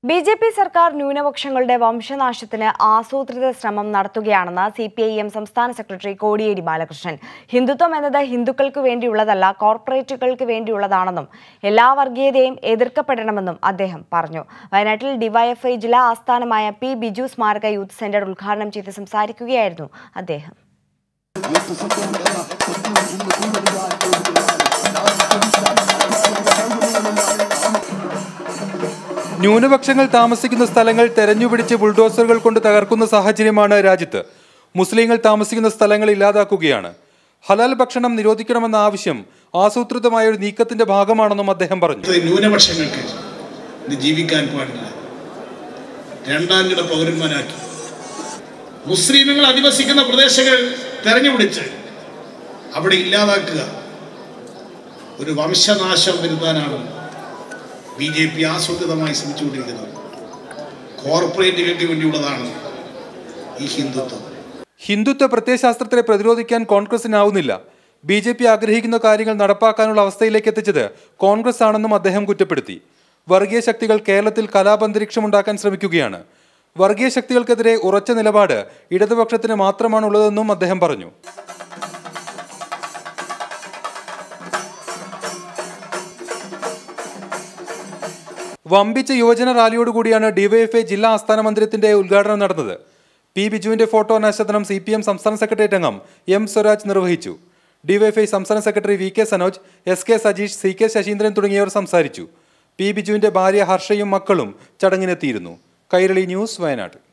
B J P സർക്കാർ ന്യൂനപക്ഷങ്ങളുടെ വംശനാശത്തിന് ആസൂത്രിത ശ്രമം നടത്തുകയാണെന്ന് സി പി ഐ എം സംസ്ഥാന സെക്രട്ടറി കോടിയേരി ബാലകൃഷ്ണൻ ഹിന്ദുത്വം എന്നത് ഹിന്ദുക്കൾക്ക് വേണ്ടിയുള്ളതല്ല കോർപ്പറേറ്റുകൾക്ക് വേണ്ടിയുള്ളതാണെന്നും എല്ലാ വർഗീയതയും എതിർക്കപ്പെടണമെന്നും അദ്ദേഹം പറഞ്ഞു വയനാട്ടിൽ ഡിവൈഎഫ്ഐ ജില്ലാ ആസ്ഥാനമായ പി ബിജു സ്മാരക യൂത്ത് സെന്റർ ഉദ്ഘാടനം ചെയ്ത് സംസാരിക്കുകയായിരുന്നു അദ്ദേഹം ന്യൂനപക്ഷങ്ങൾ താമസിക്കുന്ന സ്ഥലങ്ങൾ തെരഞ്ഞുപിടിച്ച് ബുൾഡോസറുകൾ കൊണ്ട് തകർക്കുന്ന സാഹചര്യമാണ് രാജ്യത്ത് മുസ്ലിങ്ങൾ താമസിക്കുന്ന സ്ഥലങ്ങൾ ഇല്ലാതാക്കുകയാണ് ഹലാൽ ഭക്ഷണം നിരോധിക്കണമെന്ന ആവശ്യം ആസൂത്രിതമായ ഒരു നീക്കത്തിന്റെ ഭാഗമാണെന്നും അദ്ദേഹം പറഞ്ഞു ഇത് ന്യൂനപക്ഷങ്ങൾക്ക് ഇത് ജീവിക്കാൻ പാടില്ല രണ്ടാം കിട പൗരന്മാരാക്കി മുസ്ലിമുകൾ അധിവസിക്കുന്ന പ്രദേശങ്ങൾ തെരഞ്ഞുപിടിച്ച് അവിടെ ഇല്ലാതാക്കുക ഒരു വംശനാശം വരുത്താനാണ് ബി ജെ പി ആസൂത്രിതമായി ശ്രമിച്ചുകൊണ്ടിരിക്കുന്നത് കോർപ്പറേറ്റുകൾക്ക് വേണ്ടിയുള്ളതാണ് ഈ ഹിന്ദുത്വം ഹിന്ദുത്വ പ്രത്യയശാസ്ത്രത്തെ പ്രതിരോധിക്കാൻ കോൺഗ്രസിനാവുന്നില്ല ബി ജെ പി ആഗ്രഹിക്കുന്ന കാര്യങ്ങൾ നടപ്പാക്കാനുള്ള അവസ്ഥയിലേക്ക് എത്തിച്ചത് കോൺഗ്രസ് ആണെന്നും അദ്ദേഹം കുറ്റപ്പെടുത്തി വർഗീയ ശക്തികൾ കേരളത്തിൽ കലാപന്തരീക്ഷമുണ്ടാക്കാൻ ശ്രമിക്കുകയാണ് വർഗീയ ശക്തികൾക്കെതിരെ ഉറച്ച നിലപാട് ഇടതുപക്ഷത്തിന് മാത്രമാണുള്ളതെന്നും അദ്ദേഹം പറഞ്ഞു വമ്പിച്ച യുവജന റാലിയോടുകൂടിയാണ് ഡിവൈഎഫ്ഐ ജില്ലാ ആസ്ഥാന മന്ദിരത്തിന്റെ ഉദ്ഘാടനം നടന്നത് പി ബിജുവിന്റെ ഫോട്ടോ അനാച്ഛാദനം സി പി എം സംസ്ഥാന സെക്രട്ടേറിയറ്റ് അംഗം എം സ്വരാജ് നിർവഹിച്ചു ഡിവൈഎഫ്ഐ സംസ്ഥാന secretary V K Sanoj S K Sajeesh C K Saseendran തുടങ്ങിയവർ സംസാരിച്ചു പി ബിജുവിന്റെ ഭാര്യ ഹർഷയും മക്കളും ചടങ്ങിനെത്തിയിരുന്നു കൈരളി ന്യൂസ് വയനാട്